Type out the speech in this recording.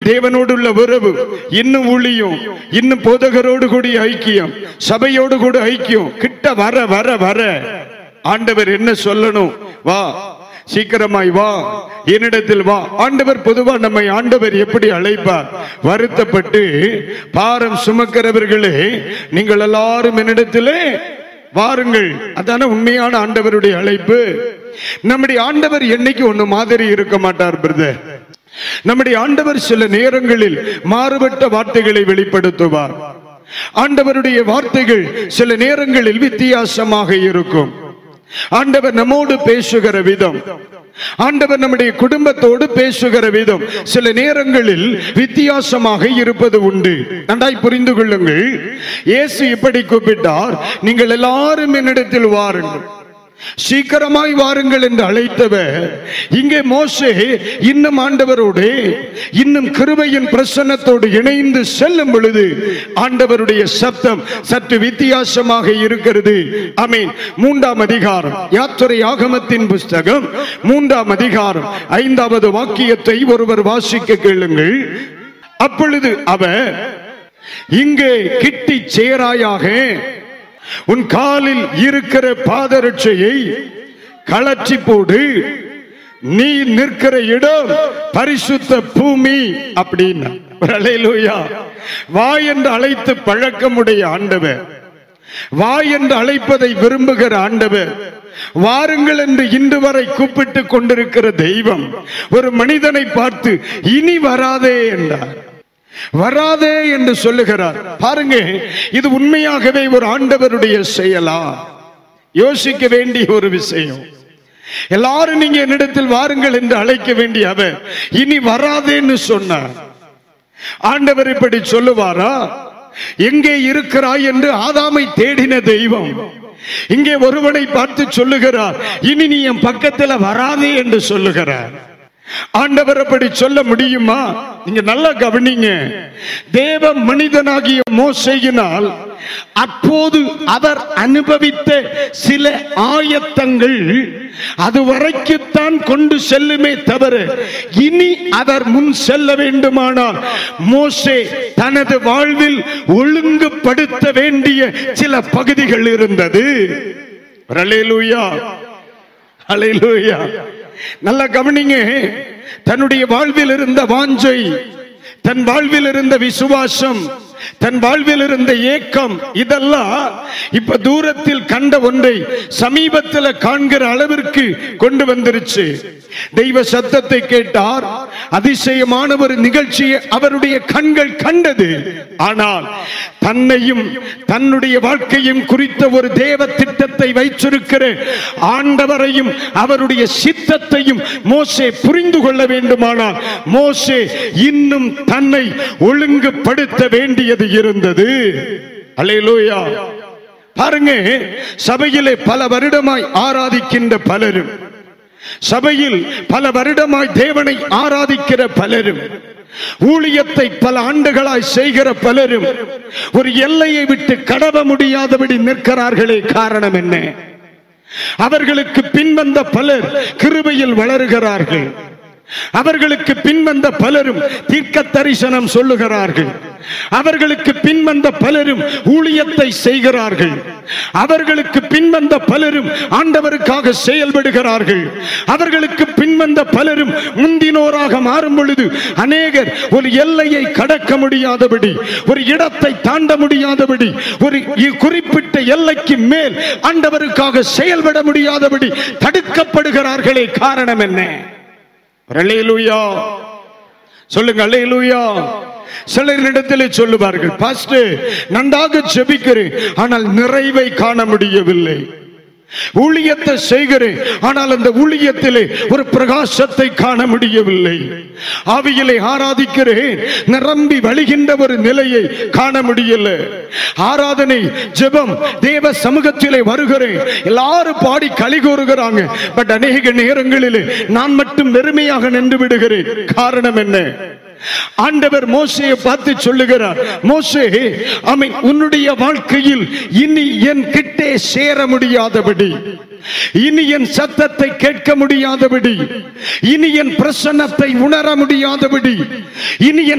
தேவனோடு உள்ள உறவு இன்னும் ஊழியம் இன்னும் போதகரோடு கூடிய ஐக்கியம் சபையோடு கூட ஐக்கியம் கிட்ட வர வர வர ஆண்டவர் என்ன சொல்லணும் வா சீக்கிரமாய் வா என்னிடத்தில் வா ஆண்டவர் பொதுவா நம்மை ஆண்டவர் எப்படி அழைப்பார் வருத்தப்பட்டு பாரம் சுமக்கிறவர்களே நீங்கள் எல்லாரும் என்னிடத்திலே வாருங்கள் அதான உண்மையான ஆண்டவருடைய அழைப்பு நம்முடைய ஆண்டவர் என்னைக்கு ஒண்ணு மாதிரி இருக்க மாட்டார் பிரதர் நம்முடைய ஆண்டவர் சில நேரங்களில் மாறுபட்ட வார்த்தைகளை வெளிப்படுத்துவார் ஆண்டவருடைய வார்த்தைகள் சில நேரங்களில் வித்தியாசமாக இருக்கும் ஆண்டவர் நம்மோடு பேசுகிற விதம் ஆண்டவர் நம்முடைய குடும்பத்தோடு பேசுகிற விதம் சில நேரங்களில் வித்தியாசமாக இருப்பது உண்டு நன்றாய் புரிந்து கொள்ளுங்கள் இயேசு இப்படி கூப்பிட்டார் நீங்கள் எல்லாரும் என்னிடத்தில் வாருங்கள் சீக்கிரமாய் வாருங்கள் என்று அழைத்தவர் இங்கே மோசே இன்னும் ஆண்டவரோடு இன்னும் கிருபையின் பிரசன்னத்தோடு இணைந்து செல்லும் பொழுது ஆண்டவருடைய சப்தம் சற்று வித்தியாசமாக இருக்கிறது அமீன் மூன்றாம் அதிகாரம் யாத்திரை ஆகமத்தின் புஸ்தகம் மூன்றாம் அதிகாரம் ஐந்தாவது வாக்கியத்தை ஒருவர் வாசிக்க கேளுங்கள் அப்பொழுது அவர் இங்கே கிட்டி சேராயாக உன் காலில் இருக்கிற பாதரட்சையை கலற்றி போடு நீ நிற்கிற இடம் பரிசுத்த பூமி அப்படின்னா அல்லேலூயா வா என்று அழைத்து பழக்கமுடைய ஆண்டவர் வா என்று அழைப்பதை விரும்புகிற ஆண்டவர் வாருங்கள் என்று இன்று வரை கூப்பிட்டு கொண்டிருக்கிற தெய்வம் ஒரு மனிதனை பார்த்து இனி வராதே என்றார் வராதே என்று சொல்லுகிறார் பாருங்க இது உண்மையாகவே ஒரு ஆண்டவருடைய செயலா யோசிக்க வேண்டிய ஒரு விஷயம் எல்லாரும் நீங்க என்னிடத்தில் வாருங்கள் என்று அழைக்க வேண்டிய அவர் இனி வராதேன்னு சொன்னார் ஆண்டவர் இப்படி சொல்லுவாரா எங்கே இருக்கிறாய் என்று ஆதாமை தேடின தெய்வம் இங்கே ஒருவனை பார்த்து சொல்லுகிறார் இனி நீ என் பக்கத்துல வராதே என்று சொல்லுகிறார் ஆண்டவர் அப்படி சொல்ல முடியுமா நீங்க நல்லா கவனிங்க தேவ மனிதனாகிய மோசையினால் அப்போது அவர் அனுபவித்த சில ஆயத்தங்கள் அது வரைக்குத்தான் கொண்டு செல்லுமே தவிர இனி அவர் முன் செல்ல வேண்டுமானால் மோசே தனது வாழ்வில் ஒழுங்குபடுத்த வேண்டிய சில பகுதிகள் இருந்தது அல்லேலூயா அல்லேலூயா நல்லா கவனிங்க தன்னுடைய வாழ்வில் இருந்த வாஞ்சை தன் வாழ்வில் இருந்த விசுவாசம் தன் வாழ்வில் இருந்த ஏக்கம் இதெல்லாம் இப்ப தூரத்தில் கண்ட ஒன்றை சமீபத்தில் காண்கிற அளவிற்கு கொண்டு வந்துருச்சு தெய்வ சத்தத்தை கேட்டார் அதிசயமான ஒரு நிகழ்ச்சியை அவருடைய கண்கள் கண்டது ஆனால் தன்னையும் தன்னுடைய வாழ்க்கையும் குறித்த ஒரு தேவ திட்டத்தை வைச்சிருக்கிற ஆண்டவரையும் அவருடைய சித்தத்தையும் மோசே புரிந்து கொள்ள வேண்டுமானால் மோசே இன்னும் தன்னை ஒழுங்குபடுத்த வேண்டியது இருந்தது அல்லேலூயா பாருங்க சபையிலே பல வருடமாய் ஆராதிக்கின்ற பலரும் சபையில் பல வருடமாய் தேவனை ஆராதிக்கிற பலரும் ஊழியத்தை பல ஆண்டுகளாய் செய்கிற பலரும் ஒரு எல்லையை விட்டு கடவ முடியாதபடி நிற்கிறார்களே காரணம் என்ன அவர்களுக்கு பின்வந்த பலர் கிருபையில் வளருகிறார்கள் அவர்களுக்கு பின்வந்த பலரும் தீர்க்க தரிசனம் சொல்லுகிறார்கள் அவர்களுக்கு பின்வந்த பலரும் ஊழியத்தை செய்கிறார்கள் அவர்களுக்கு பின்வந்த பலரும் ஆண்டவருக்காக செயல்படுகிறார்கள் அவர்களுக்கு பின்வந்த பலரும் முந்தினோராக மாறும் பொழுது அநேகர் ஒரு எல்லையை கடக்க முடியாதபடி ஒரு இடத்தை தாண்ட முடியாதபடி ஒரு இ- குறிப்பிட்ட எல்லைக்கு மேல் ஆண்டவருக்காக செயல்பட முடியாதபடி தடுக்கப்படுகிறார்களே காரணம் என்ன அல்லேலூயா சொல்லுங்க அல்லேலூயா சிலரிடத்தில் சொல்லுவார்கள் பாஸ்டர் நன்றாக ஜெபிக்கிறேன் ஆனால் நிறைவை காண முடியவில்லை ஊழியத்தை செய்கிறேன் ஆனால் அந்த ஊழியத்திலே ஒரு பிரகாசத்தை காண முடியவில்லை ஆவியிலே ஆராதிக்கிறேன் நிரம்பி வழிகின்ற ஒரு நிலையை காண முடியல ஆராதனை ஜெபம் தேவ சமூகத்திலே வருகிறேன் எல்லாரும் பாடி களி கூறுகிறாங்க பட் அநேக நேரங்களிலே நான் மட்டும் வெறுமையாக நின்று விடுகிறேன் காரணம் என்ன ஆண்டவர் மோசையை பார்த்து சொல்லுகிறார் மோசே அமை உன்னுடைய வாழ்க்கையில் இனி என் கிட்டே சேர முடியாதபடி இனி என் சத்தத்தை கேட்க முடியாதபடி இனி என் பிரசன்னத்தை உணர முடியாதபடி இனி என்